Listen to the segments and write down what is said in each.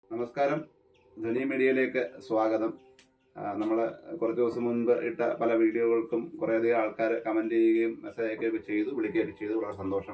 നമസ്കാരം ധ്വനി മീഡിയയിലേക്ക് സ്വാഗതം നമ്മൾ കുറച്ച് ദിവസം മുൻപ് ഇട്ട പല വീഡിയോകൾക്കും കുറേയധികം ആൾക്കാർ കമൻറ്റ് ചെയ്യുകയും മെസ്സേജ് അയക്കുകയൊക്കെ ചെയ്തു വിളിക്കുകയൊക്കെ ചെയ്തു വളരെ സന്തോഷം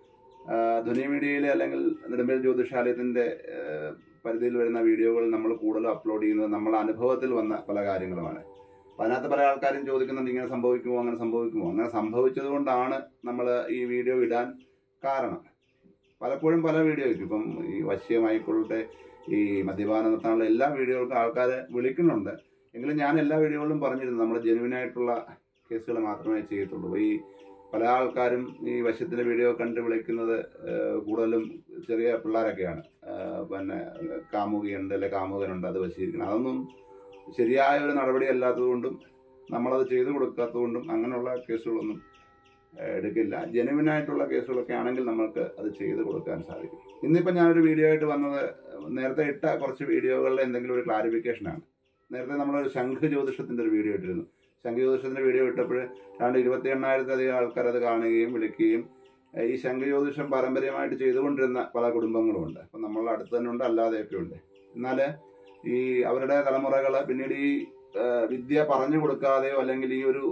ആ, ധ്വനി മീഡിയയിൽ അല്ലെങ്കിൽ നെടുമ്പൽ ജ്യോതിഷാലയത്തിൻ്റെ പരിധിയിൽ വരുന്ന വീഡിയോകൾ നമ്മൾ കൂടുതൽ അപ്ലോഡ് ചെയ്യുന്നത് നമ്മളെ അനുഭവത്തിൽ വന്ന പല കാര്യങ്ങളുമാണ് അപ്പം അതിനകത്ത് പല ആൾക്കാരും ചോദിക്കുന്നുണ്ട് ഇങ്ങനെ സംഭവിക്കുമോ അങ്ങനെ സംഭവിക്കുമോ അങ്ങനെ സംഭവിച്ചത് കൊണ്ടാണ് നമ്മൾ ഈ വീഡിയോ ഇടാൻ കാരണം പലപ്പോഴും പല വീഡിയോയ്ക്കും ഇപ്പം ഈ വശ്യമായിക്കൊള്ളട്ടെ ഈ മദ്യപാനം നിർത്താനുള്ള എല്ലാ വീഡിയോകൾക്കും ആൾക്കാരെ വിളിക്കുന്നുണ്ട് എങ്കിലും ഞാൻ എല്ലാ വീഡിയോകളിലും പറഞ്ഞിരുന്നു നമ്മൾ ജെനുവിനായിട്ടുള്ള കേസുകൾ മാത്രമേ ചെയ്യത്തുള്ളൂ ഈ പല ആൾക്കാരും ഈ വശ്യത്തിലെ വീഡിയോ കണ്ട് വിളിക്കുന്നത് ഏഹ്, കൂടുതലും ചെറിയ പിള്ളേരൊക്കെയാണ് ഏഹ്, പിന്നെ കാമുകിയുണ്ട് അല്ലെ കാമുകനുണ്ട് അത് വശീകരിക്കണം അതൊന്നും ശരിയായ ഒരു നടപടി അല്ലാത്തതുകൊണ്ടും നമ്മളത് ചെയ്തു കൊടുക്കാത്തതുകൊണ്ടും അങ്ങനെയുള്ള കേസുകളൊന്നും ഏഹ്, എടുക്കില്ല ജെനുവിനായിട്ടുള്ള കേസുകളൊക്കെ ആണെങ്കിൽ നമുക്ക് അത് ചെയ്തു കൊടുക്കാൻ സാധിക്കും ഇന്നിപ്പോൾ ഞാനൊരു വീഡിയോ ആയിട്ട് വന്നത് നേരത്തെ ഇട്ട കുറച്ച് വീഡിയോകളിലെ എന്തെങ്കിലും ഒരു ക്ലാരിഫിക്കേഷനാണ് നേരത്തെ നമ്മളൊരു ശംഖ് ജ്യോതിഷത്തിൻ്റെ ഒരു വീഡിയോ ഇട്ടിരുന്നു ശംഖ് ജ്യോതിഷത്തിൻ്റെ വീഡിയോ ഇട്ടപ്പോൾ ഏതാണ്ട് ഇരുപത്തി എണ്ണായിരത്തിലധികം ആൾക്കാർ അത് കാണുകയും വിളിക്കുകയും ഏഹ് ഈ ശംഖ് ജ്യോതിഷം പാരമ്പര്യമായിട്ട് ചെയ്തുകൊണ്ടിരുന്ന പല കുടുംബങ്ങളുമുണ്ട് അപ്പം നമ്മൾ അടുത്ത് തന്നെ ഉണ്ട് അല്ലാതെയൊക്കെ ഉണ്ട് എന്നാൽ ഈ അവരുടെ തലമുറകൾ പിന്നീട് ഈ ഏഹ് വിദ്യ പറഞ്ഞു കൊടുക്കാതെയോ അല്ലെങ്കിൽ ഈ ഒരു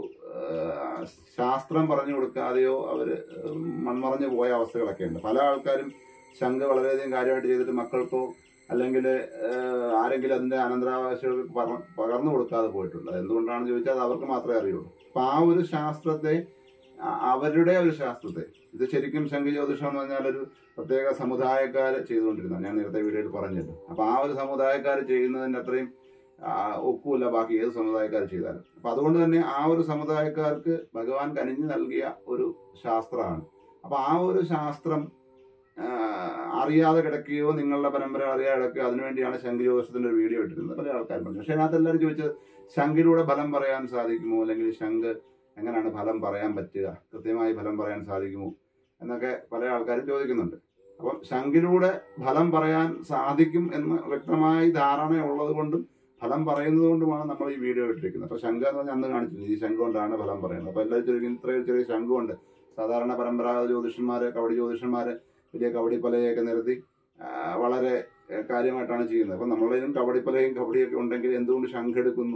ഏഹ് ശാസ്ത്രം പറഞ്ഞു കൊടുക്കാതെയോ അവർ മൺമറഞ്ഞു പോയ അവസ്ഥകളൊക്കെ ഉണ്ട് പല ആൾക്കാരും ശംഖ് വളരെയധികം കാര്യമായിട്ട് ചെയ്തിട്ട് മക്കൾക്കോ അല്ലെങ്കിൽ ആരെങ്കിലും അതിന്റെ അനന്തരാവകാശികൾക്ക് പകർ- പകർന്നു കൊടുക്കാതെ പോയിട്ടുണ്ട് അത് എന്തുകൊണ്ടാണെന്ന് ചോദിച്ചാൽ അത് അവർക്ക് മാത്രമേ അറിയുള്ളൂ അപ്പൊ ആ ഒരു ശാസ്ത്രത്തെ അ- അവരുടെ ഒരു ശാസ്ത്രത്തെ ഇത് ശരിക്കും ശംഖ് ജ്യോതിഷം എന്ന് പറഞ്ഞാൽ ഒരു പ്രത്യേക സമുദായക്കാർ ചെയ്തുകൊണ്ടിരുന്ന ഞാൻ നേരത്തെ വീഡിയോയിൽ പറഞ്ഞിട്ടുണ്ട് അപ്പൊ ആ ഒരു സമുദായക്കാർ ചെയ്യുന്നതിന്റെ അത്രയും ആ, ഒക്കുമില്ല ബാക്കി ഏത് സമുദായക്കാർ ചെയ്താലും അപ്പൊ അതുകൊണ്ട് തന്നെ ആ ഒരു സമുദായക്കാർക്ക് ഭഗവാൻ കനിഞ്ഞു നൽകിയ ഒരു ശാസ്ത്രമാണ് അപ്പൊ ആ ഒരു ശാസ്ത്രം ആ, അറിയാതെ കിടക്കുകയോ നിങ്ങളുടെ പരമ്പര അറിയാതെ കിടക്കുകയോ അതിനുവേണ്ടിയാണ് ശംഖുജോസത്തിന്റെ ഒരു വീഡിയോ ഇട്ടിരുന്നത് പല ആൾക്കാരും പറഞ്ഞു പക്ഷെ അതിനകത്ത് എല്ലാവരും ചോദിച്ചത് ശംഖിലൂടെ ഫലം പറയാൻ സാധിക്കുമോ അല്ലെങ്കിൽ ശംഖ് എങ്ങനെയാണ് ഫലം പറയാൻ പറ്റുക കൃത്യമായി ഫലം പറയാൻ സാധിക്കുമോ എന്നൊക്കെ പല ആൾക്കാരും ചോദിക്കുന്നുണ്ട് അപ്പം ശംഖിലൂടെ ഫലം പറയാൻ സാധിക്കും എന്ന് വ്യക്തമായി ധാരണയുള്ളത് കൊണ്ടും ഫലം പറയുന്നത് കൊണ്ടുമാണ് നമ്മൾ ഈ വീഡിയോ ഇട്ടിരിക്കുന്നത് അപ്പൊ ശംഖ എന്ന് പറഞ്ഞാൽ അന്ന് കാണിച്ചില്ല ഈ ശംഖ് കൊണ്ടാണ് ഫലം പറയുന്നത് അപ്പൊ എല്ലാവരും ചോദിക്കും ഇത്രയും ചെറിയ ശംഖുണ്ട് സാധാരണ പരമ്പരാഗത ജ്യോതിഷന്മാര് കവടി ജ്യോതിഷന്മാര് വലിയ കബഡിപ്പലയൊക്കെ നിരത്തി ആ, വളരെ ഏ, കാര്യമായിട്ടാണ് ചെയ്യുന്നത് അപ്പം നമ്മളതിലും കബഡിപ്പലയും കബഡിയൊക്കെ ഉണ്ടെങ്കിൽ എന്തുകൊണ്ട് ശംഖ് എടുക്കുന്നു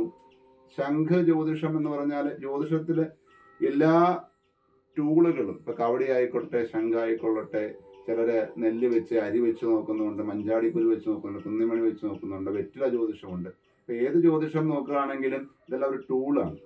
ശംഖ് ജ്യോതിഷം എന്ന് പറഞ്ഞാൽ ജ്യോതിഷത്തിലെ എല്ലാ ടൂളുകളും ഇപ്പൊ കവടി ആയിക്കോട്ടെ ശംഖ് ആയിക്കൊള്ളട്ടെ ചിലര് നെല്ല് വെച്ച് അരി വെച്ച് നോക്കുന്നുണ്ട് മഞ്ചാടിക്കുരു വെച്ച് നോക്കുന്നുണ്ട് കുന്നിമണി വെച്ച് നോക്കുന്നുണ്ട് വെറ്റില ജ്യോതിഷമുണ്ട് ഇപ്പൊ ഏത് ജ്യോതിഷം നോക്കുകയാണെങ്കിലും ഇതെല്ലാം ഒരു ടൂളാണ്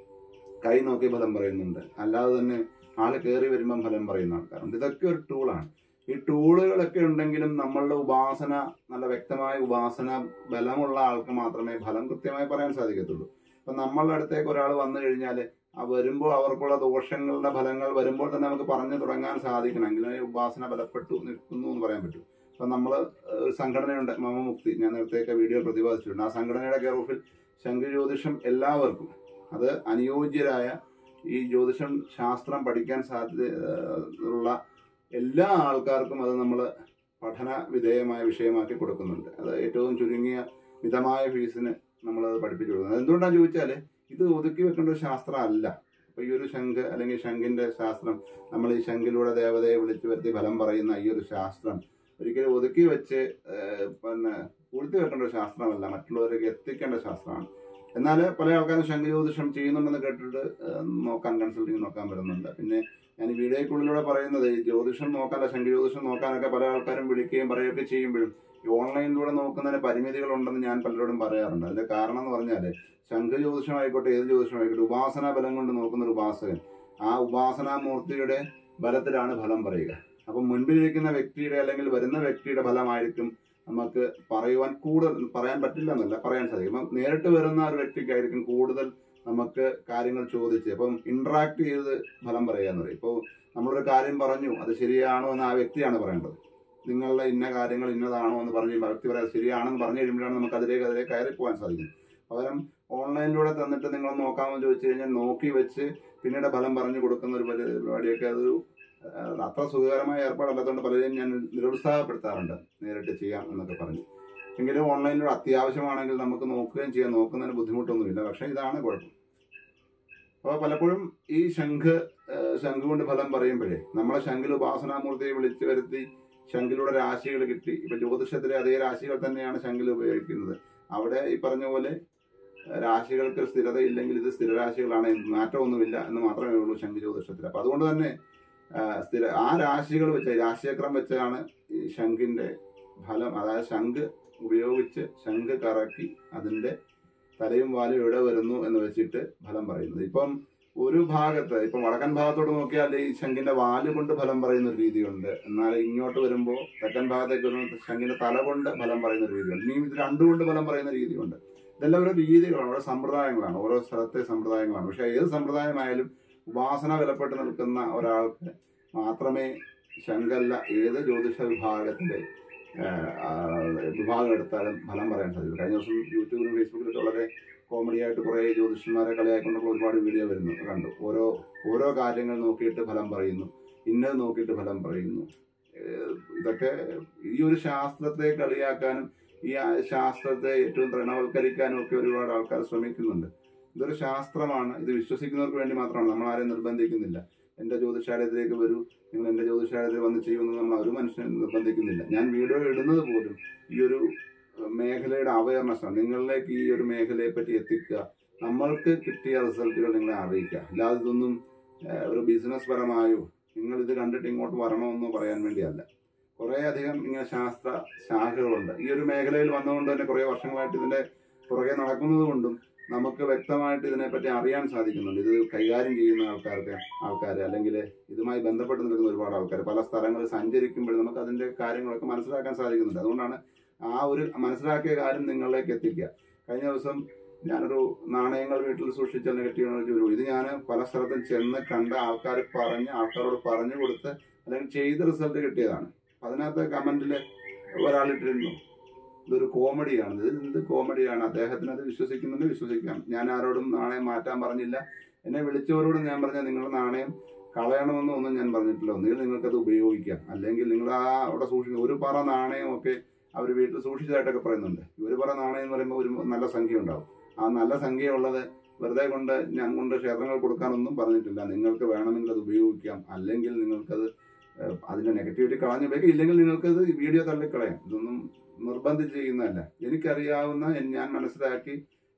കൈ നോക്കി ഫലം പറയുന്നുണ്ട് അല്ലാതെ തന്നെ ആള് കയറി വരുമ്പം ഫലം പറയുന്ന ആൾക്കാരുണ്ട് ഇതൊക്കെ ഒരു ടൂളാണ് ഈ ടൂളുകളൊക്കെ ഉണ്ടെങ്കിലും നമ്മളുടെ ഉപാസന നല്ല വ്യക്തമായ ഉപാസന ബലമുള്ള ആൾക്ക് മാത്രമേ ഫലം കൃത്യമായി പറയാൻ സാധിക്കത്തുള്ളൂ അപ്പൊ നമ്മളുടെ അടുത്തേക്ക് ഒരാൾ വന്നു കഴിഞ്ഞാൽ ആ വരുമ്പോൾ അവർക്കുള്ള ദോഷങ്ങളുടെ ഫലങ്ങൾ വരുമ്പോൾ തന്നെ നമുക്ക് പറഞ്ഞു തുടങ്ങാൻ സാധിക്കണമെങ്കിൽ ഈ ഉപാസന ബലപ്പെട്ടു നിൽക്കുന്നു എന്ന് പറയാൻ പറ്റും അപ്പൊ നമ്മൾ ഒരു സംഘടനയുണ്ട് മമമുക്തി ഞാൻ നേരത്തെയൊക്കെ വീഡിയോ പ്രതിപാദിച്ചിട്ടുണ്ട് ആ സംഘടനയുടെ കെയർ ഓഫിൽ ശംഖ് ജ്യോതിഷം എല്ലാവർക്കും അത് അനുയോജ്യരായ ഈ ജ്യോതിഷം ശാസ്ത്രം പഠിക്കാൻ സാധ്യത ഏഹ്, ഉള്ള എല്ലാ ആൾക്കാർക്കും അത് നമ്മൾ പഠന വിധേയമായ വിഷയമാക്കി കൊടുക്കുന്നുണ്ട് അത് ഏറ്റവും ചുരുങ്ങിയ മിതമായ ഫീസിന് നമ്മളത് പഠിപ്പിച്ചു കൊടുക്കുന്നത് എന്തുകൊണ്ടാണെന്ന് ചോദിച്ചാൽ ഇത് ഒതുക്കി വെക്കേണ്ട ഒരു ശാസ്ത്രം അല്ല അപ്പൊ ഈ ഒരു ശംഖ് അല്ലെങ്കിൽ ശംഖിന്റെ ശാസ്ത്രം നമ്മൾ ഈ ശംഖിലൂടെ ദേവതയെ വിളിച്ചു വരുത്തി ഫലം പറയുന്ന ഈ ഒരു ശാസ്ത്രം ഒരിക്കലും ഒതുക്കി വെച്ച് ഏഹ്, പിന്നെ പൂഴ്ത്തി വെക്കേണ്ട ഒരു ശാസ്ത്രമല്ല മറ്റുള്ളവരേക്ക് എത്തിക്കേണ്ട ശാസ്ത്രമാണ് എന്നാൽ പല ആൾക്കാരും ശംഖ് ജ്യോതിഷം ചെയ്യുന്നുണ്ടെന്ന് കേട്ടിട്ട് ഏഹ്, നോക്കാൻ കൺസൾട്ടിങ് നോക്കാൻ വരുന്നുണ്ട് പിന്നെ ഞാൻ ഈ വീഡിയോയ്ക്കുള്ളിലൂടെ പറയുന്നത് ഈ ജ്യോതിഷം നോക്കാനല്ല ശംഖ് ജ്യോതിഷം നോക്കാനൊക്കെ പല ആൾക്കാരും വിളിക്കുകയും പറയുകയൊക്കെ ചെയ്യുമ്പോഴും ഈ ഓൺലൈനിലൂടെ നോക്കുന്നതിന് പരിമിതികളുണ്ടെന്ന് ഞാൻ പലരോടും പറയാറുണ്ട് അതിന്റെ കാരണം എന്ന് പറഞ്ഞാൽ ശംഖ് ജ്യോതിഷമായിക്കോട്ടെ ഏത് ജ്യോതിഷമായിക്കോട്ടെ ഉപാസനാ ബലം കൊണ്ട് നോക്കുന്ന ഒരു ഉപാസകൻ ആ ഉപാസനാമൂർത്തിയുടെ ബലത്തിലാണ് ഫലം പറയുക അപ്പം മുൻപിലിരിക്കുന്ന വ്യക്തിയുടെ അല്ലെങ്കിൽ വരുന്ന വ്യക്തിയുടെ ഫലമായിരിക്കും നമുക്ക് പറയുവാൻ കൂടുതൽ പറയാൻ പറ്റില്ല എന്നല്ല പറയാൻ സാധിക്കും അപ്പം നേരിട്ട് വരുന്ന ഒരു വ്യക്തിക്കായിരിക്കും കൂടുതൽ നമുക്ക് കാര്യങ്ങൾ ചോദിച്ച് അപ്പം ഇന്ററാക്ട് ചെയ്ത് ഫലം പറയാന്ന് പറയും ഇപ്പോൾ നമ്മളൊരു കാര്യം പറഞ്ഞു അത് ശരിയാണോ എന്ന് ആ വ്യക്തിയാണ് പറയേണ്ടത് നിങ്ങളുടെ ഇന്ന കാര്യങ്ങൾ ഇന്നതാണോ എന്ന് പറഞ്ഞ് ആ വ്യക്തി പറയാം ശരിയാണെന്ന് പറഞ്ഞു കഴിയുമ്പോഴാണ് നമുക്ക് അതിലേക്ക് അതിലേക്ക് കയറി പോകാൻ സാധിക്കും പകരം ഓൺലൈനിലൂടെ തന്നിട്ട് നിങ്ങൾ നോക്കാമെന്ന് ചോദിച്ചു കഴിഞ്ഞാൽ നോക്കി വെച്ച് പിന്നീട് ഫലം പറഞ്ഞു കൊടുക്കുന്ന ഒരു പരി- പരിപാടിയൊക്കെ അതൊരു ആ, അത്ര സുഖകരമായ ഏർപ്പാടല്ലാത്തതുകൊണ്ട് പലരെയും ഞാൻ നിരുത്സാഹപ്പെടുത്താറുണ്ട് നേരിട്ട് ചെയ്യാം എന്നൊക്കെ പറഞ്ഞു എങ്കിലും ഓൺലൈനിലൂടെ അത്യാവശ്യമാണെങ്കിൽ നമുക്ക് നോക്കുകയും ചെയ്യാം നോക്കുന്നതിന് ബുദ്ധിമുട്ടൊന്നുമില്ല പക്ഷെ ഇതാണ് കുഴപ്പം അപ്പോൾ പലപ്പോഴും ഈ ശംഖ് ഏഹ്, ശംഖ് കൊണ്ട് ഫലം പറയുമ്പോഴേ നമ്മളെ ശംഖിൽ ഉപാസനാമൂർത്തിയെ വിളിച്ചു വരുത്തി ശംഖിലൂടെ രാശികൾ കിട്ടി ഇപ്പൊ ജ്യോതിഷത്തിലെ അതേ രാശികൾ തന്നെയാണ് ശംഖിൽ ഉപയോഗിക്കുന്നത് അവിടെ ഈ പറഞ്ഞ പോലെ ഏഹ്, രാശികൾക്ക് സ്ഥിരത ഇല്ലെങ്കിൽ ഇത് സ്ഥിരരാശികളാണ് മാറ്റമൊന്നുമില്ല എന്ന് മാത്രമേ ഉള്ളൂ ശംഖ് ജ്യോതിഷത്തിൽ അപ്പൊ അതുകൊണ്ട് തന്നെ ആ, സ്ഥിര ആ രാശികൾ വെച്ച് രാശിചക്രം വെച്ചാണ് ഈ ശംഖിന്റെ ഫലം അതായത് ശംഖ് ഉപയോഗിച്ച് ശംഖ് കറക്കി അതിന്റെ തലയും വാലും എവിടെ വരുന്നു എന്ന് വെച്ചിട്ട് ഫലം പറയുന്നത് ഇപ്പം ഒരു ഭാഗത്ത് ഇപ്പം വടക്കൻ ഭാഗത്തോട്ട് നോക്കിയാൽ ഈ ശംഖിന്റെ വാല് കൊണ്ട് ഫലം പറയുന്ന ഒരു രീതിയുണ്ട് എന്നാൽ ഇങ്ങോട്ട് വരുമ്പോൾ തെക്കൻ ഭാഗത്തേക്ക് വരുമ്പോൾ ശംഖിന്റെ തല കൊണ്ട് ഫലം പറയുന്ന ഒരു രീതിയുണ്ട് ഇനി ഇത് രണ്ടും കൊണ്ട് ഫലം പറയുന്ന രീതിയുണ്ട് ഇതെല്ലാം ഓരോ രീതികളാണ് ഓരോ സമ്പ്രദായങ്ങളാണ് ഓരോ സ്ഥലത്തെ സമ്പ്രദായങ്ങളാണ് പക്ഷെ ഏത് സമ്പ്രദായമായാലും ഉപാസന വിലപ്പെട്ട് നിൽക്കുന്ന ഒരാൾക്ക് മാത്രമേ ശങ്കല്ല ഏത് ജ്യോതിഷ വിഭാഗത്തിലെ ആഹ്, ആഹ്, വിഭാഗം എടുത്താലും ഫലം പറയാൻ സാധിക്കും കഴിഞ്ഞ ദിവസം യൂട്യൂബിലും ഫേസ്ബുക്കിലൊക്കെ വളരെ കോമഡി ആയിട്ട് കുറേ ജ്യോതിഷന്മാരെ കളിയാക്കൊണ്ടുള്ള ഒരുപാട് വീഡിയോ വരുന്നു കണ്ടു ഓരോ ഓരോ കാര്യങ്ങൾ നോക്കിയിട്ട് ഫലം പറയുന്നു ഇന്നത് നോക്കിയിട്ട് ഫലം പറയുന്നു ഏഹ്, ഇതൊക്കെ ഈ ഒരു ശാസ്ത്രത്തെ കളിയാക്കാനും ഈ ആ ശാസ്ത്രത്തെ ഏറ്റവും തൃണവൽക്കരിക്കാനും ഒക്കെ ഒരുപാട് ആൾക്കാർ ശ്രമിക്കുന്നുണ്ട് ഇതൊരു ശാസ്ത്രമാണ് ഇത് വിശ്വസിക്കുന്നവർക്ക് വേണ്ടി മാത്രമാണ് നമ്മൾ ആരെയും നിർബന്ധിക്കുന്നില്ല എന്റെ ജ്യോതിഷാലയത്തിലേക്ക് വരൂ നിങ്ങൾ എന്റെ ജ്യോതിഷാലയത്തിൽ വന്ന് ചെയ്യുമെന്ന് നമ്മൾ ഒരു മനുഷ്യനെ നിർബന്ധിക്കുന്നില്ല ഞാൻ വീഡിയോ ഇടുന്നത് പോലും ഈ ഒരു ഏഹ്, മേഖലയുടെ അവയർനെസ് ആണ് നിങ്ങളിലേക്ക് ഈ ഒരു മേഖലയെ പറ്റി എത്തിക്കുക നമ്മൾക്ക് കിട്ടിയ റിസൾട്ടുകൾ നിങ്ങളെ അറിയിക്കുക അല്ലാതെ ഇതൊന്നും ഏഹ്, ഒരു ബിസിനസ് പരമായോ നിങ്ങൾ ഇത് കണ്ടിട്ട് ഇങ്ങോട്ട് വരണമെന്നോ പറയാൻ വേണ്ടിയല്ല കുറേ അധികം ഇങ്ങനെ ശാസ്ത്ര ശാഖകളുണ്ട് ഈ ഒരു മേഖലയിൽ വന്നുകൊണ്ട് തന്നെ കുറേ വർഷങ്ങളായിട്ട് ഇതിന്റെ പുറകെ നടക്കുന്നത് കൊണ്ടും നമുക്ക് വ്യക്തമായിട്ട് ഇതിനെപ്പറ്റി അറിയാൻ സാധിക്കുന്നുണ്ട് ഇത് കൈകാര്യം ചെയ്യുന്ന ആൾക്കാർക്ക് ആൾക്കാർ അല്ലെങ്കിൽ ഇതുമായി ബന്ധപ്പെട്ട് നിൽക്കുന്ന ഒരുപാട് ആൾക്കാർ പല സ്ഥലങ്ങളിൽ സഞ്ചരിക്കുമ്പോൾ നമുക്ക് അതിന്റെ കാര്യങ്ങളൊക്കെ മനസ്സിലാക്കാൻ സാധിക്കുന്നുണ്ട് അതുകൊണ്ടാണ് ആ ഒരു മനസ്സിലാക്കിയ കാര്യം നിങ്ങളിലേക്ക് എത്തിക്കുക കഴിഞ്ഞ ദിവസം ഞാനൊരു നാണയങ്ങൾ വീട്ടിൽ സൂക്ഷിച്ചാൽ നെഗറ്റീവ് എനർജി വരും ഇത് ഞാൻ പല സ്ഥലത്തും ചെന്ന് കണ്ട ആൾക്കാർ പറഞ്ഞ് ആൾക്കാരോട് പറഞ്ഞു കൊടുത്ത് അല്ലെങ്കിൽ ചെയ്ത റിസൾട്ട് കിട്ടിയതാണ് അപ്പൊ അതിനകത്ത് കമന്റിൽ ഒരാളിട്ടിരുന്നു ഇതൊരു കോമഡിയാണ് ഇത് എന്ത് കോമഡിയാണ് അദ്ദേഹത്തിന് അത് വിശ്വസിക്കുന്നുണ്ട് വിശ്വസിക്കാം ഞാൻ ആരോടും നാണയം മാറ്റാൻ പറഞ്ഞില്ല എന്നെ വിളിച്ചവരോടും ഞാൻ പറഞ്ഞ നിങ്ങളുടെ നാണയം കളയണമെന്നോ ഒന്നും ഞാൻ പറഞ്ഞിട്ടില്ല ഒന്നുകിൽ നിങ്ങൾക്കത് ഉപയോഗിക്കാം അല്ലെങ്കിൽ നിങ്ങൾ ആ അവിടെ സൂക്ഷിക്കുന്ന ഒരു പറ നാണയമൊക്കെ അവർ വീട്ടിൽ സൂക്ഷിച്ചതായിട്ടൊക്കെ പറയുന്നുണ്ട് ഒരു പറ നാണയം എന്ന് പറയുമ്പോൾ ഒരു നല്ല സംഖ്യ ഉണ്ടാവും ആ നല്ല സംഖ്യ ഉള്ളത് വെറുതെ കൊണ്ട് ഞാൻ കൊണ്ട് ക്ഷേത്രങ്ങൾ കൊടുക്കാനൊന്നും പറഞ്ഞിട്ടില്ല നിങ്ങൾക്ക് വേണമെങ്കിൽ അത് ഉപയോഗിക്കാം അല്ലെങ്കിൽ നിങ്ങൾക്കത് ഏഹ്, അതിന്റെ നെഗറ്റിവിറ്റി കളഞ്ഞു ഉപയോഗിക്കാം ഇല്ലെങ്കിൽ നിങ്ങൾക്കത് വീഡിയോ തള്ളിക്കളയാം ഇതൊന്നും നിർബന്ധിച്ച് ചെയ്യുന്നതല്ല എനിക്കറിയാവുന്ന എൻ- ഞാൻ മനസ്സിലാക്കി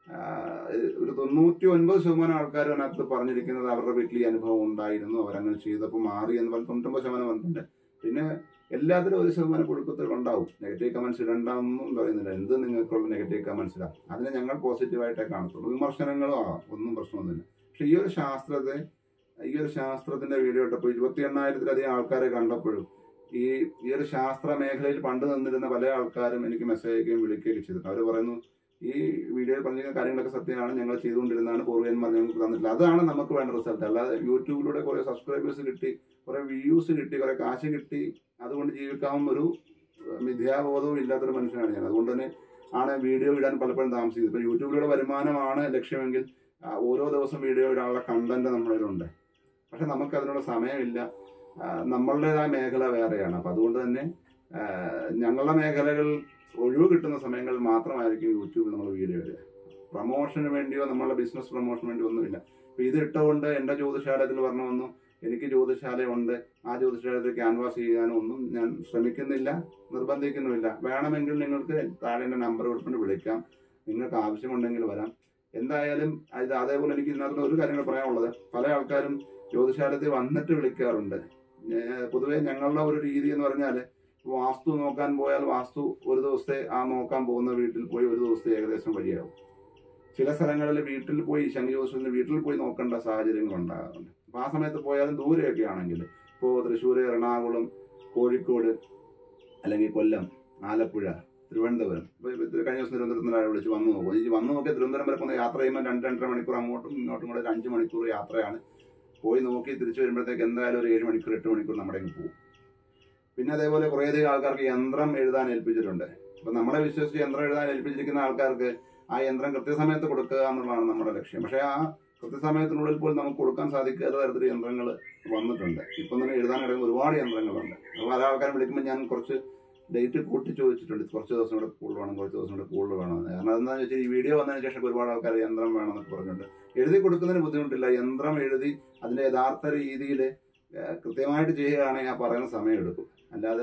ആഹ്, ഒരു തൊണ്ണൂറ്റി ഒൻപത് ശതമാനം ആൾക്കാർ അതിനകത്ത് പറഞ്ഞിരിക്കുന്നത് അവരുടെ വീട്ടിൽ ഈ അനുഭവം ഉണ്ടായിരുന്നു അവരങ്ങനെ ചെയ്തപ്പോൾ മാറി എന്ന് പറഞ്ഞ് തൊണ്ണൂറ്റൊമ്പത് ശതമാനം പറഞ്ഞിട്ടുണ്ട് പിന്നെ എല്ലാത്തിലും ഒരു ശതമാനം പുഴുക്കത്തുകൾ ഉണ്ടാവും നെഗറ്റീവ് കമന്റ്സ് ഇടണ്ടെന്നും പറയുന്നില്ല എന്ത് നിങ്ങൾക്കുള്ള നെഗറ്റീവ് കമന്റ്സിലാണ് അതിനെ ഞങ്ങൾ പോസിറ്റീവായിട്ടേ കാണത്തുള്ളൂ വിമർശനങ്ങളും ആവാം ഒന്നും പ്രശ്നമൊന്നുമില്ല പക്ഷെ ഈ ഒരു ശാസ്ത്രത്തെ ഈ ഒരു ശാസ്ത്രത്തിന്റെ വീഡിയോ ഇട്ടപ്പോൾ ഇരുപത്തി എണ്ണായിരത്തിലധികം ആൾക്കാരെ കണ്ടപ്പോഴും ഈ ഈ ഒരു ശാസ്ത്ര മേഖലയിൽ പണ്ട് നിന്നിരുന്ന പല ആൾക്കാരും എനിക്ക് മെസ്സേജ് അയക്കുകയും വിളിക്കുകയൊക്കെ ചെയ്തിട്ടുണ്ട് അവർ പറയുന്നു ഈ വീഡിയോയിൽ പറഞ്ഞിരിക്കുന്ന കാര്യങ്ങളൊക്കെ സത്യമാണ് ഞങ്ങൾ ചെയ്തുകൊണ്ടിരുന്നതാണ് പൂർവ്വന്മാർ ഞങ്ങൾക്ക് തന്നിട്ടില്ല അതാണ് നമുക്ക് വേണ്ട റിസൾട്ട് അല്ലാതെ യൂട്യൂബിലൂടെ കുറെ സബ്സ്ക്രൈബേഴ്സ് കിട്ടി കുറെ വ്യൂസ് കിട്ടി കുറെ കാശ് കിട്ടി അതുകൊണ്ട് ജീവിക്കാവുന്ന ഒരു മിഥ്യാബോധവും ഇല്ലാത്തൊരു മനുഷ്യനാണ് ഞാൻ അതുകൊണ്ട് തന്നെ ആണ് വീഡിയോ ഇടാൻ പലപ്പോഴും താമസിക്കുന്നത് ഇപ്പൊ യൂട്യൂബിലൂടെ വരുമാനമാണ് ലക്ഷ്യമെങ്കിൽ ആ, ഓരോ ദിവസം വീഡിയോ ഇടാനുള്ള കണ്ടന്റ് നമ്മുടെ കയ്യിലുണ്ട് പക്ഷെ നമുക്ക് അതിനുള്ള സമയമില്ല ആ, നമ്മളുടേതായ മേഖല വേറെയാണ് അപ്പൊ അതുകൊണ്ട് തന്നെ ആ, ഞങ്ങളുടെ മേഖലകൾ ഒഴിവ് കിട്ടുന്ന സമയങ്ങളിൽ മാത്രമായിരിക്കും യൂട്യൂബിൽ നമ്മൾ വീഡിയോ ഇടുക പ്രൊമോഷന് വേണ്ടിയോ നമ്മളുടെ ബിസിനസ് പ്രൊമോഷന് വേണ്ടിയോ ഒന്നുമില്ല അപ്പൊ ഇത് ഇട്ടുകൊണ്ട് എന്റെ ജ്യോതിശാലയത്തിൽ വരണമെന്നോ എനിക്ക് ജ്യോതിശാലയുണ്ട് ആ ജ്യോതിശാലയത്തിൽ ക്യാൻവാസ് ചെയ്യാനോ ഒന്നും ഞാൻ ശ്രമിക്കുന്നില്ല നിർബന്ധിക്കുന്നുമില്ല വേണമെങ്കിൽ നിങ്ങൾക്ക് താഴെ എൻ്റെ നമ്പർ കൊടുത്തുകൊണ്ട് വിളിക്കാം നിങ്ങൾക്ക് ആവശ്യമുണ്ടെങ്കിൽ വരാം എന്തായാലും ഇത് അതേപോലെ എനിക്ക് ഇതിനകത്ത് ഒരു കാര്യങ്ങൾ പറയാനുള്ളത് പല ആൾക്കാരും ജ്യോതിശാലയത്തിൽ വന്നിട്ട് വിളിക്കാറുണ്ട് ഏർ പൊതുവെ ഞങ്ങളുടെ ഒരു രീതി എന്ന് പറഞ്ഞാൽ വാസ്തു നോക്കാൻ പോയാൽ വാസ്തു ഒരു ദിവസത്തെ ആ നോക്കാൻ പോകുന്ന വീട്ടിൽ പോയി ഒരു ദിവസത്തെ ഏകദേശം വഴിയാവും ചില സ്ഥലങ്ങളിൽ വീട്ടിൽ പോയി ശനി ജോസഫിന്റെ വീട്ടിൽ പോയി നോക്കേണ്ട സാഹചര്യങ്ങൾ ഉണ്ടാകാറുണ്ട് അപ്പൊ ആ സമയത്ത് പോയാലും ദൂരെയൊക്കെ ആണെങ്കിൽ ഇപ്പോൾ തൃശ്ശൂർ എറണാകുളം കോഴിക്കോട് അല്ലെങ്കിൽ കൊല്ലം ആലപ്പുഴ തിരുവനന്തപുരം ഇപ്പൊ ഇത് കഴിഞ്ഞ ദിവസം തിരുവനന്തപുരത്ത് നിന്ന് ഒരാളെ വിളിച്ച് വന്നു നോക്കും ഈ വന്നു നോക്കിയ തിരുവനന്തപുരം വരെ പോകുന്ന യാത്ര ചെയ്യുമ്പോൾ രണ്ട് രണ്ടര മണിക്കൂർ അങ്ങോട്ടും ഇങ്ങോട്ടും കൂടെ ഒരു അഞ്ച് മണിക്കൂർ യാത്രയാണ് പോയി നോക്കി തിരിച്ചു വരുമ്പോഴത്തേക്ക് എന്തായാലും ഒരു ഏഴ് മണിക്കൂർ എട്ട് മണിക്കൂർ നമ്മുടെ അങ്ങ് പോകും പിന്നെ അതേപോലെ കുറേയധികം ആൾക്കാർക്ക് യന്ത്രം എഴുതാൻ ഏൽപ്പിച്ചിട്ടുണ്ട് അപ്പൊ നമ്മളെ വിശ്വസിച്ച് യന്ത്രം എഴുതാൻ ഏൽപ്പിച്ചിരിക്കുന്ന ആൾക്കാർക്ക് ആ യന്ത്രം കൃത്യസമയത്ത് കൊടുക്കുക എന്നുള്ളതാണ് നമ്മുടെ ലക്ഷ്യം പക്ഷേ ആ കൃത്യസമയത്തിനുള്ളിൽ പോലും നമുക്ക് കൊടുക്കാൻ സാധിക്കാത്ത തരത്തിൽ യന്ത്രങ്ങൾ വന്നിട്ടുണ്ട് ഇപ്പം തന്നെ എഴുതാനിടയിൽ ഒരുപാട് യന്ത്രങ്ങളുണ്ട് അപ്പോൾ പല ആൾക്കാരും വിളിക്കുമ്പോൾ ഞാൻ കുറച്ച് ഡേറ്റ് കൂട്ടി ചോദിച്ചിട്ടുണ്ട് കുറച്ച് ദിവസം കൂടെ കൂടുതൽ വേണം കുറച്ച് ദിവസം കൂടെ കൂടുതൽ വേണമെന്ന് കാരണം എന്താണെന്ന് വെച്ചാൽ ഈ വീഡിയോ വന്നതിന് ശേഷം ഒരുപാട് ആൾക്കാർ യന്ത്രം വേണമെന്നൊക്കെ പറഞ്ഞിട്ടുണ്ട് എഴുതി കൊടുക്കുന്നതിന് ബുദ്ധിമുട്ടില്ല യന്ത്രം എഴുതി അതിന്റെ യഥാർത്ഥ രീതിയിൽ കൃത്യമായിട്ട് ചെയ്യുകയാണെങ്കിൽ ആ പറയുന്ന സമയം എടുക്കും അല്ലാതെ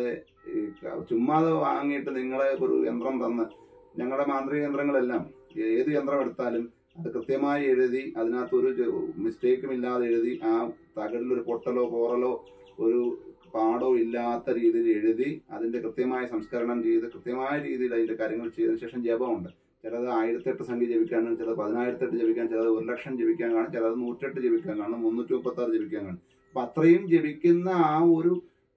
ഈ ക- ചുമ്മാതെ വാങ്ങിയിട്ട് നിങ്ങളെ ഒരു യന്ത്രം തന്ന് ഞങ്ങളുടെ മാന്ത്രിക യന്ത്രങ്ങളെല്ലാം ഏത് യന്ത്രം എടുത്താലും അത് കൃത്യമായി എഴുതി അതിനകത്ത് ഒരു മിസ്റ്റേക്കും ഇല്ലാതെ എഴുതി ആ തകടിൽ ഒരു പൊട്ടലോ പോറലോ ഒരു പാടോ ഇല്ലാത്ത രീതിയിൽ എഴുതി അതിന്റെ കൃത്യമായ സംസ്കരണം ചെയ്ത് കൃത്യമായ രീതിയിൽ അതിന്റെ കാര്യങ്ങൾ ചെയ്തതിനു ശേഷം ജപമുണ്ട് ചിലത് ആയിരത്തെട്ട് സംഖ്യ ജപിക്കാനും ചിലത് പതിനായിരത്തെട്ട് ജപിക്കാൻ ചിലത് ഒരു ലക്ഷം ജപിക്കാൻ കാണും ചിലത് നൂറ്റെട്ട് ജപിക്കാൻ കാണും മുന്നൂറ്റി മുപ്പത്തി ആറ് ജപിക്കാൻ കാണും അപ്പൊ അത്രയും ജപിക്കുന്ന ആ ഒരു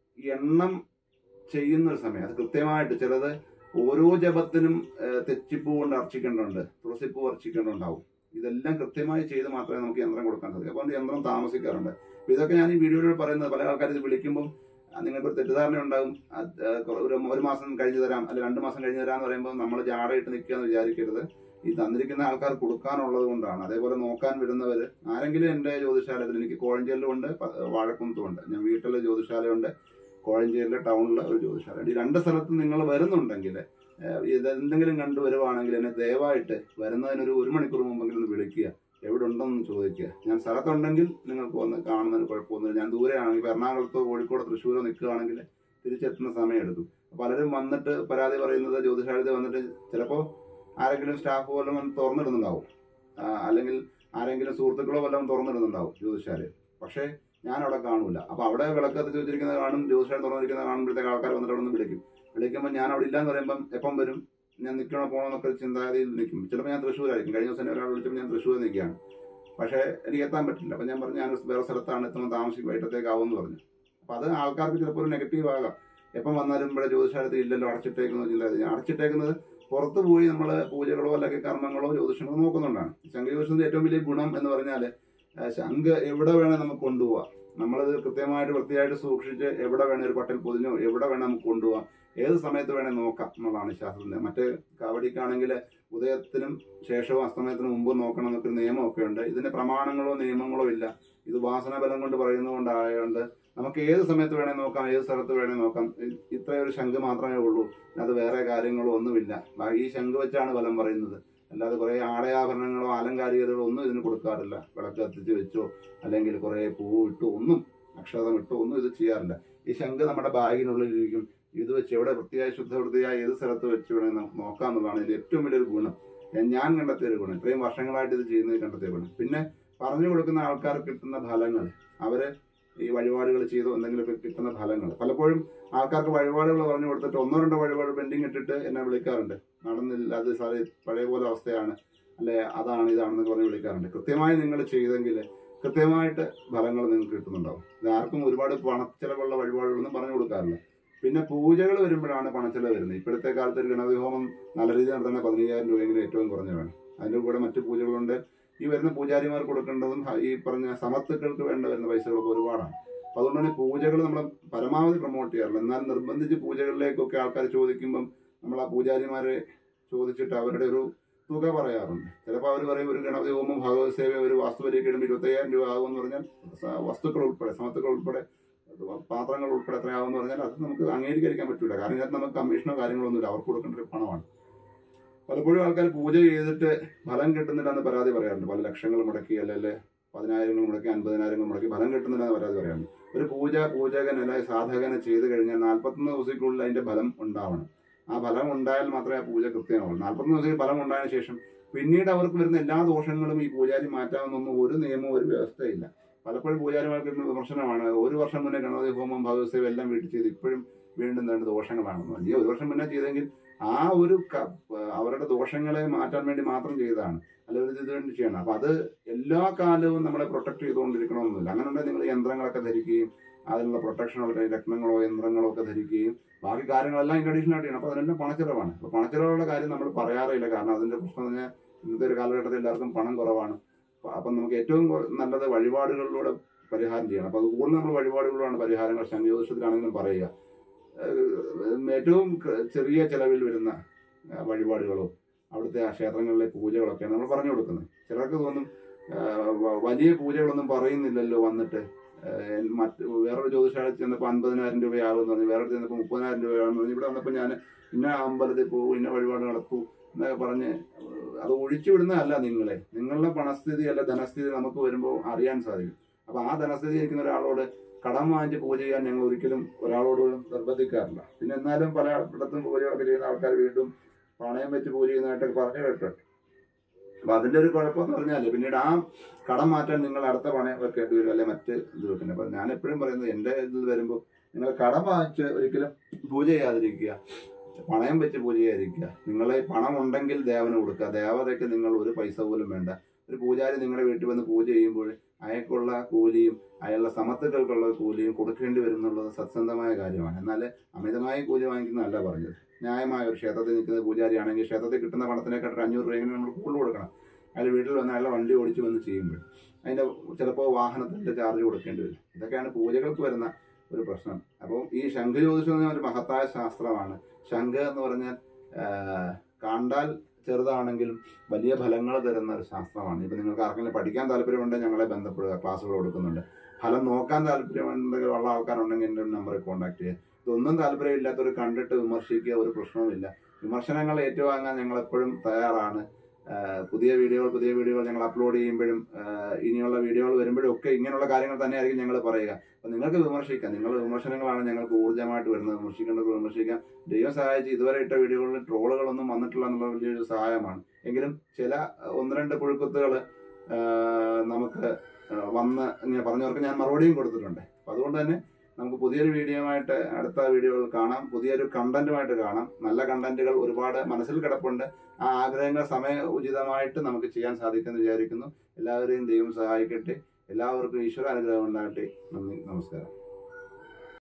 എണ്ണം ചെയ്യുന്ന ഒരു സമയം അത് കൃത്യമായിട്ട് ചിലത് ഓരോ ജപത്തിനും ഏഹ്, തെച്ചിപ്പൂ കൊണ്ട് അർച്ചിക്കേണ്ടതുണ്ട് തുളസിപ്പൂ അർച്ചിക്കേണ്ടതുണ്ടാവും ഇതെല്ലാം കൃത്യമായി ചെയ്ത് മാത്രമേ നമുക്ക് യന്ത്രം കൊടുക്കാൻ സാധിക്കൂ അപ്പോൾ യന്ത്രം താമസിക്കാറുണ്ട് അപ്പൊ ഇതൊക്കെ ഞാൻ ഈ വീഡിയോയിൽ പറയുന്നത് പല ആൾക്കാർ ഇത് വിളിക്കുമ്പോൾ നിങ്ങൾക്ക് ഒരു തെറ്റിദ്ധാരണ ഉണ്ടാകും അത്, ഏഹ്, ഒരു ഒരു മാസം കഴിഞ്ഞു തരാം അല്ലെ രണ്ട് മാസം കഴിഞ്ഞു തരാം എന്ന് പറയുമ്പോൾ നമ്മൾ ജാടയിട്ട് നിൽക്കുക എന്ന് വിചാരിക്കരുത് ഈ തന്നിരിക്കുന്ന ആൾക്കാർ കൊടുക്കാനുള്ളത് കൊണ്ടാണ് അതേപോലെ നോക്കാൻ വരുന്നവർ ആരെങ്കിലും എൻ്റെ ജ്യോതിശാലയത്തിൽ എനിക്ക് കോഴഞ്ചേരിലുണ്ട് വാഴക്കുന്നത്തുമുണ്ട് ഞാൻ വീട്ടിലെ ജ്യോതിശാലയുണ്ട് കോഴഞ്ചേരിയിലെ ടൗണിലെ ഒരു ജ്യോതിശാല ഈ രണ്ട് സ്ഥലത്ത് നിങ്ങൾ വരുന്നുണ്ടെങ്കിൽ ഏഹ്, ഇത് എന്തെങ്കിലും കണ്ടു വരുവാണെങ്കിൽ എന്നെ ദയവായിട്ട് വരുന്നതിനൊരു ഒരു മണിക്കൂർ മുമ്പെങ്കിലും ഒന്ന് വിളിക്കുക എവിടെ ഉണ്ടെന്ന് ചോദിക്കുക ഞാൻ സ്ഥലത്തുണ്ടെങ്കിൽ നിങ്ങൾക്ക് വന്ന് കാണുന്നതിന് കുഴപ്പമൊന്നുമില്ല ഞാൻ ദൂരെയാണെങ്കിൽ ഇപ്പോൾ എറണാകുളത്തോ കോഴിക്കോടോ തൃശ്ശൂരോ നിൽക്കുകയാണെങ്കിൽ തിരിച്ചെത്തുന്ന സമയം എടുക്കും പലരും വന്നിട്ട് പരാതി പറയുന്നത് ജ്യോതിഷാലയത്തിൽ വന്നിട്ട് ചിലപ്പോൾ ആരെങ്കിലും സ്റ്റാഫ് വല്ലതും വന്ന് തുറന്നിടുന്നുണ്ടാവും ആ, അല്ലെങ്കിൽ ആരെങ്കിലും സുഹൃത്തുക്കളോ വല്ലതും തുറന്നിടുന്നുണ്ടാവും ജ്യോതിഷാലയം പക്ഷേ ഞാൻ അവിടെ കാണൂല അപ്പൊ അവിടെ വിളക്ക് കത്തിച്ച് വെച്ചിരിക്കുന്നത് കാണും ജ്യോതിഷാലയം തുറന്നിരിക്കുന്നത് കാണുമ്പോഴത്തേക്ക് ആൾക്കാർ വന്നിട്ട് അവിടെ നിന്ന് വിളിക്കും വിളിക്കുമ്പോൾ ഞാൻ അവിടെ ഇല്ലാന്ന് പറയുമ്പം എപ്പം വരും ഞാൻ നിൽക്കണോ പോകണോ എന്നൊക്കെ ഒരു ചിന്താഗതിയിൽ നിൽക്കും ചിലപ്പോൾ ഞാൻ തൃശ്ശൂരായിരിക്കും കഴിഞ്ഞ ദിവസം എന്നെ ഒരാൾ വിളിച്ചപ്പോൾ ഞാൻ തൃശ്ശൂർ നിൽക്കുകയാണ് പക്ഷേ എനിക്ക് എത്താൻ പറ്റില്ല അപ്പം ഞാൻ പറഞ്ഞു ഞാൻ വേറെ സ്ഥലത്താണ് എത്തുമ്പോൾ താമസിക്കും വൈകിട്ടത്തേക്കാവുമെന്ന് പറഞ്ഞു അപ്പം അത് ആൾക്കാർക്ക് ചിലപ്പോൾ ഒരു നെഗറ്റീവ് ആകാം എപ്പം വന്നാലും ഇവിടെ ജ്യോതിഷാലയത്തിൽ ഇല്ലല്ലോ അടച്ചിട്ടേക്കുന്ന ചിന്താഗതി അടച്ചിട്ടേക്കുന്നത് പുറത്ത് പോയി നമ്മൾ പൂജകളോ അല്ലെങ്കിൽ കർമ്മങ്ങളോ ജ്യോതിഷങ്ങളോ നോക്കുന്നുണ്ടാണ് ശംഖജ്യോതിഷത്തിന്റെ ഏറ്റവും വലിയ ഗുണം എന്ന് പറഞ്ഞാൽ ശംഖ് എവിടെ വേണേൽ നമുക്ക് കൊണ്ടുപോവാം നമ്മളത് കൃത്യമായിട്ട് വൃത്തിയായിട്ട് സൂക്ഷിച്ച് എവിടെ വേണേ ഒരു പട്ടൽ പൊതിഞ്ഞോ എവിടെ വേണേ നമുക്ക് കൊണ്ടുപോവാം ഏത് സമയത്ത് വേണേ നോക്കാം എന്നുള്ളതാണ് ശാസ്ത്രത്തിന്റെ മറ്റ് കവടിക്കാണെങ്കിൽ ഉദയത്തിനും ശേഷവും അസ്തമയത്തിനും മുമ്പ് നോക്കണം എന്നൊക്കെ ഒരു നിയമമൊക്കെ ഉണ്ട് ഇതിന് പ്രമാണങ്ങളോ നിയമങ്ങളോ ഇല്ല ഇത് വാസന ബലം കൊണ്ട് പറയുന്നതുകൊണ്ടായതുകൊണ്ട് നമുക്ക് ഏത് സമയത്ത് വേണേ നോക്കാം ഏത് സ്ഥലത്ത് വേണേ നോക്കാം ഇ- ഇത്രയും ഒരു ശംഖ് മാത്രമേ ഉള്ളൂ അത് വേറെ കാര്യങ്ങളോ ഒന്നുമില്ല ബാ- ഈ ശംഖ് വെച്ചാണ് ബലം പറയുന്നത് അല്ലാതെ കുറെ ആടയാഭരണങ്ങളോ ആലങ്കാരികതകളോ ഒന്നും ഇതിന് കൊടുക്കാറില്ല വിളക്ക് കത്തിച്ച് വെച്ചോ അല്ലെങ്കിൽ കുറെ പൂവ് ഇട്ടോ ഒന്നും അക്ഷതം ഇട്ടോ ഒന്നും ഇത് ചെയ്യാറില്ല ഈ ശംഖ് നമ്മുടെ ബാഗിനുള്ളിൽ ഇരിക്കും ഇത് വെച്ച് എവിടെ വൃത്തിയായി ശുദ്ധ വൃത്തിയായി ഏത് സ്ഥലത്ത് വെച്ച് വേണേൽ നമുക്ക് നോക്കാം എന്നുള്ളതാണ് ഇതിന്റെ ഏറ്റവും വലിയൊരു ഗുണം ഞാൻ- ഞാൻ കണ്ടെത്തിയ ഒരു ഗുണം ഇത്രയും വർഷങ്ങളായിട്ട് ഇത് ചെയ്യുന്നത് കണ്ടെത്തിയ ഗുണം പിന്നെ പറഞ്ഞു കൊടുക്കുന്ന ആൾക്കാർക്ക് കിട്ടുന്ന ഫലങ്ങൾ അവര് ഈ വഴിപാടുകൾ ചെയ്തോ എന്തെങ്കിലുമൊക്കെ കിട്ടുന്ന ഫലങ്ങൾ പലപ്പോഴും ആൾക്കാർക്ക് വഴിപാടുകൾ പറഞ്ഞു കൊടുത്തിട്ട് ഒന്നോ രണ്ടോ വഴിപാട് പെൻഡിങ് ഇട്ടിട്ട് എന്നെ വിളിക്കാറുണ്ട് നടന്നില്ല അത് സാറേ പഴയ പോലെ അവസ്ഥയാണ് അല്ലെ അതാണ് ഇതാണെന്നൊക്കെ പറഞ്ഞ് വിളിക്കാറുണ്ട് കൃത്യമായി നിങ്ങൾ ചെയ്തെങ്കിൽ കൃത്യമായിട്ട് ഫലങ്ങൾ നിങ്ങൾക്ക് കിട്ടുന്നുണ്ടാവും ഇത് ആർക്കും ഒരുപാട് പണച്ചെലവുള്ള വഴിപാടുകളൊന്നും പറഞ്ഞു കൊടുക്കാറില്ല പിന്നെ പൂജകൾ വരുമ്പോഴാണ് പണച്ചെലവ് വരുന്നത് ഇപ്പോഴത്തെ കാലത്ത് ഒരു ഗണപതി ഹോമം നല്ല രീതിയിൽ നടത്തുന്ന പതിനയ്യായിരം രൂപയെങ്കിലും ഏറ്റവും കുറഞ്ഞ വേണം അതിൻ്റെ കൂടെ മറ്റു പൂജകളുണ്ട് ഈ വരുന്ന പൂജാരിമാർ കൊടുക്കേണ്ടതും ഈ പറഞ്ഞ സമത്തുക്കൾക്ക് വേണ്ട വരുന്ന പൈസകളൊക്കെ ഒരുപാടാണ് അപ്പൊ അതുകൊണ്ട് തന്നെ പൂജകൾ നമ്മൾ പരമാവധി പ്രൊമോട്ട് ചെയ്യാറില്ല എന്നാൽ നിർബന്ധിച്ച് പൂജകളിലേക്കൊക്കെ ആൾക്കാർ ചോദിക്കുമ്പം നമ്മൾ ആ പൂജാരിമാരെ ചോദിച്ചിട്ട് അവരുടെ ഒരു തുക പറയാറുണ്ട് ചിലപ്പോൾ അവർ പറയും ഒരു ഗണപതി ഹോമം ഭഗവത് സേവ ഒരു വാസ്തുവിലേക്ക് ഇടുമ്പോൾ ഇരുപത്തയ്യായിരം രൂപ ആകുമെന്ന് പറഞ്ഞാൽ സ- വസ്തുക്കൾ ഉൾപ്പെടെ സമത്തുക്കൾ ഉൾപ്പെടെ അത് പാത്രങ്ങൾ ഉൾപ്പെടെ എത്രയാകുമെന്ന് പറഞ്ഞാൽ അത് നമുക്ക് അംഗീകരിക്കാൻ പറ്റില്ല കാരണം ഇതിനകത്ത് നമുക്ക് കമ്മീഷനോ കാര്യങ്ങളോ ഒന്നുമില്ല അവർക്ക് കൊടുക്കേണ്ട ഒരു പണമാണ് പലപ്പോഴും ആൾക്കാർ പൂജ ചെയ്തിട്ട് ഫലം കിട്ടുന്നില്ല എന്ന് പരാതി പറയാറുണ്ട് പല ലക്ഷങ്ങൾ മുടക്കി അല്ലെങ്കിൽ പതിനായിരങ്ങൾ മുടക്കി അൻപതിനായിരങ്ങൾ മുടക്കി ഫലം കിട്ടുന്നില്ല എന്ന് പരാതി പറയാറുണ്ട് ഒരു പൂജ പൂജകൻ അല്ലെങ്കിൽ സാധകനെ ചെയ്ത് കഴിഞ്ഞാൽ നാൽപ്പത്തൊന്ന് ദിവസത്തിനുള്ളിൽ അതിന്റെ ഫലം ഉണ്ടാവണം ആ ഫലം ഉണ്ടായാൽ മാത്രമേ ആ പൂജ കൃത്യമാവുള്ളൂ നാൽപ്പത്തൊന്ന് ദിവസത്തിൽ ഫലം ഉണ്ടായതിനു ശേഷം പിന്നീട് അവർക്ക് വരുന്ന എല്ലാ ദോഷങ്ങളും ഈ പൂജാരി മാറ്റാമെന്നൊന്നും ഒരു നിയമവും ഒരു വ്യവസ്ഥയില്ല പലപ്പോഴും പൂജാരിമാർക്ക് കിട്ടുന്ന വിമർശനമാണ് ഒരു വർഷം മുന്നേ ഗണപതി ഹോമം ഭഗവത്സേവം എല്ലാം വീട്ടിൽ ചെയ്ത് ഇപ്പോഴും വീണ്ടും രണ്ട് ദോഷങ്ങളാണെന്ന് പറഞ്ഞു ഈ ഒരു വർഷം മുന്നേ ചെയ്തെങ്കിൽ ആ ഒരു ക- അവരുടെ ദോഷങ്ങളെ മാറ്റാൻ വേണ്ടി മാത്രം ചെയ്തതാണ് അല്ലെങ്കിൽ ഇത് വേണ്ടി ചെയ്യണം അപ്പൊ അത് എല്ലാ കാലവും നമ്മളെ പ്രൊട്ടക്ട് ചെയ്തുകൊണ്ടിരിക്കണമെന്നില്ല അങ്ങനെ ഉണ്ടെങ്കിൽ നിങ്ങൾ യന്ത്രങ്ങളൊക്കെ ധരിക്കുകയും അതിനുള്ള പ്രൊട്ടക്ഷനുള്ള രത്നങ്ങളോ യന്ത്രങ്ങളോ ഒക്കെ ധരിക്കുകയും ബാക്കി കാര്യങ്ങളെല്ലാം അതിന്റെ അഡീഷണൽ ആയിട്ട് ചെയ്യണം അപ്പൊ അതിനെല്ലാം പണച്ചിലവാണ് അപ്പൊ പണച്ചിലവുള്ള കാര്യം നമ്മൾ പറയാറില്ല കാരണം അതിന്റെ പ്രശ്നം എന്ന് പറഞ്ഞാൽ ഇന്നത്തെ ഒരു കാലഘട്ടത്തിൽ എല്ലാവർക്കും പണം കുറവാണ് അപ്പൊ- അപ്പം നമുക്ക് ഏറ്റവും കുറ- നല്ലത് വഴിപാടുകളിലൂടെ പരിഹാരം ചെയ്യണം അപ്പൊ അത് കൂടുതൽ നമ്മൾ വഴിപാടുകളിലാണ് പരിഹാരങ്ങൾ ശനിയോദശത്തിലാണെങ്കിലും പറയുക ഏഹ് ഏറ്റവും ക- ചെറിയ ചെലവിൽ വരുന്ന ആ, വഴിപാടുകളോ അവിടുത്തെ ആ ക്ഷേത്രങ്ങളിലെ പൂജകളൊക്കെയാണ് നമ്മൾ പറഞ്ഞു കൊടുക്കുന്നത് ചിലർക്ക് തോന്നും ആ, വ- വലിയ പൂജകളൊന്നും പറയുന്നില്ലല്ലോ വന്നിട്ട് ഏഹ് മറ്റ് വേറൊരു ജ്യോതിഷാലയത്തിൽ ചെന്നപ്പോൾ അൻപതിനായിരം രൂപയാകുമെന്ന് പറഞ്ഞു വേറെ ചെന്നപ്പോൾ മുപ്പതിനായിരം രൂപയാകുമെന്ന് പറഞ്ഞു ഇവിടെ വന്നപ്പോൾ ഞാൻ ഇന്ന അമ്പലത്തിൽ പോകും ഇന്ന വഴിപാട് നടത്തൂ എന്നൊക്കെ പറഞ്ഞ് അത് ഒഴിച്ചുവിടുന്നതല്ല നിങ്ങളെ നിങ്ങളുടെ പണസ്ഥിതി അല്ല ധനസ്ഥിതി നമുക്ക് വരുമ്പോൾ അറിയാൻ സാധിക്കും അപ്പൊ ആ ധനസ്ഥിതി ഇരിക്കുന്ന ഒരാളോട് കടം വാങ്ങിച്ച് പൂജ ചെയ്യാൻ ഞങ്ങൾ ഒരിക്കലും ഒരാളോട് പോലും നിർബന്ധിക്കാറില്ല പിന്നെ എന്നാലും പല ഇടത്തും പൂജകളൊക്കെ ചെയ്യുന്ന ആൾക്കാർ വീണ്ടും പണയം വെച്ച് പൂജ ചെയ്യുന്നതായിട്ടൊക്കെ പറഞ്ഞു കേട്ടിട്ടുണ്ട് അപ്പൊ അതിന്റെ ഒരു കുഴപ്പമെന്ന് പറഞ്ഞാല് പിന്നീട് ആ കടം മാറ്റാൻ നിങ്ങൾ അടുത്ത പണയം വെക്കേണ്ടി വരും അല്ലെ മറ്റ് ഇത് വെക്കേണ്ടി അപ്പൊ ഞാൻ എപ്പോഴും പറയുന്നത് എന്റെ ഇതിൽ വരുമ്പോൾ നിങ്ങൾ കടം വാങ്ങിച്ച് ഒരിക്കലും പൂജ ചെയ്യാതിരിക്കുക പണയം വെച്ച് പൂജ ചെയ്യാതിരിക്കുക നിങ്ങളെ പണം ഉണ്ടെങ്കിൽ ദേവന് കൊടുക്കുക ദേവതയ്ക്ക് നിങ്ങൾ ഒരു പൈസ പോലും വേണ്ട ഒരു പൂജാരി നിങ്ങളുടെ വീട്ടിൽ വന്ന് പൂജ ചെയ്യുമ്പോൾ അയാൾക്കുള്ള കൂലിയും അയാളുടെ സമത്തുക്കൾക്കുള്ള കൂലിയും കൊടുക്കേണ്ടി വരും എന്നുള്ളത് സത്യസന്ധമായ കാര്യമാണ് എന്നാൽ അമിതമായി കൂലി വാങ്ങിക്കുന്നതല്ല പറഞ്ഞത് ന്യായമായ ഒരു ക്ഷേത്രത്തിൽ നിൽക്കുന്ന പൂജാരിയാണെങ്കിൽ ക്ഷേത്രത്തിൽ കിട്ടുന്ന പണത്തിനെക്കാട്ട് അഞ്ഞൂറ് രൂപയെങ്കിലും നമ്മൾ കൂടുതൽ കൊടുക്കണം അയാൾ വീട്ടിൽ വന്ന് അയാളുടെ വണ്ടി ഓടിച്ച് വന്ന് ചെയ്യുമ്പോൾ അതിൻ്റെ ചിലപ്പോൾ വാഹനത്തിൻ്റെ ചാർജ് കൊടുക്കേണ്ടി വരും ഇതൊക്കെയാണ് പൂജകൾക്ക് വരുന്ന ഒരു പ്രശ്നം അപ്പോൾ ഈ ശംഖ് ജ്യോതിഷം എന്ന് പറഞ്ഞാൽ ഒരു മഹത്തായ ശാസ്ത്രമാണ് ശംഖ് എന്ന് പറഞ്ഞാൽ ആ, കണ്ടാൽ ചെറുതാണെങ്കിലും വലിയ ഫലങ്ങൾ തരുന്ന ഒരു ശാസ്ത്രമാണ് ഇപ്പം നിങ്ങൾക്ക് ആർക്കെങ്കിലും പഠിക്കാൻ താല്പര്യമുണ്ടെങ്കിൽ ഞങ്ങളെ ബന്ധപ്പെടുക ക്ലാസ്സുകൾ കൊടുക്കുന്നുണ്ട് ഫലം നോക്കാൻ താല്പര്യമുണ്ടെങ്കിൽ ഉള്ള ആൾക്കാരുണ്ടെങ്കിൽ എൻ്റെ നമ്പറിൽ കോൺടാക്ട് ചെയ്യുക ഇതൊന്നും താല്പര്യമില്ലാത്തവർ കണ്ടിട്ട് വിമർശിക്കുക ഒരു പ്രശ്നവുമില്ല വിമർശനങ്ങൾ ഏറ്റുവാങ്ങാൻ ഞങ്ങൾ എപ്പോഴും തയ്യാറാണ് ആ, പുതിയ വീഡിയോകൾ പുതിയ വീഡിയോകൾ ഞങ്ങൾ അപ്ലോഡ് ചെയ്യുമ്പോഴും ആ, ഇനിയുള്ള വീഡിയോകൾ വരുമ്പോഴും ഒക്കെ ഇങ്ങനെയുള്ള കാര്യങ്ങൾ തന്നെയായിരിക്കും ഞങ്ങൾ പറയുക അപ്പം നിങ്ങൾക്ക് വിമർശിക്കാം നിങ്ങളുടെ വിമർശനങ്ങളാണ് ഞങ്ങൾക്ക് ഊർജ്ജമായിട്ട് വരുന്നത് വിമർശിക്കേണ്ടത് വിമർശിക്കാം ദൈവം സഹായിച്ച് ഇതുവരെ ഇട്ട വീഡിയോകളിൽ ട്രോളുകളൊന്നും വന്നിട്ടില്ല എന്നുള്ള വലിയൊരു സഹായമാണ് എങ്കിലും ചില അഹ്, ഒന്ന് രണ്ട് പുഴുക്കുത്തുകൾ നമുക്ക് ആഹ്, വന്ന് ഇങ്ങനെ പറഞ്ഞവർക്ക് ഞാൻ മറുപടിയും കൊടുത്തിട്ടുണ്ട് അപ്പം അതുകൊണ്ട് തന്നെ നമുക്ക് പുതിയൊരു വീഡിയോയുമായിട്ട് അടുത്ത വീഡിയോകൾ കാണാം പുതിയൊരു കണ്ടന്റുമായിട്ട് കാണാം നല്ല കണ്ടന്റുകൾ ഒരുപാട് മനസ്സിൽ കിടപ്പുണ്ട് ആ ആഗ്രഹങ്ങൾ സമയ ഉചിതമായിട്ട് നമുക്ക് ചെയ്യാൻ സാധിക്കുമെന്ന് വിചാരിക്കുന്നു എല്ലാവരെയും ദൈവം സഹായിക്കട്ടെ എല്ലാവർക്കും ഈശ്വര അനുഗ്രഹം ഉണ്ടാകട്ടെ നന്ദി നമസ്കാരം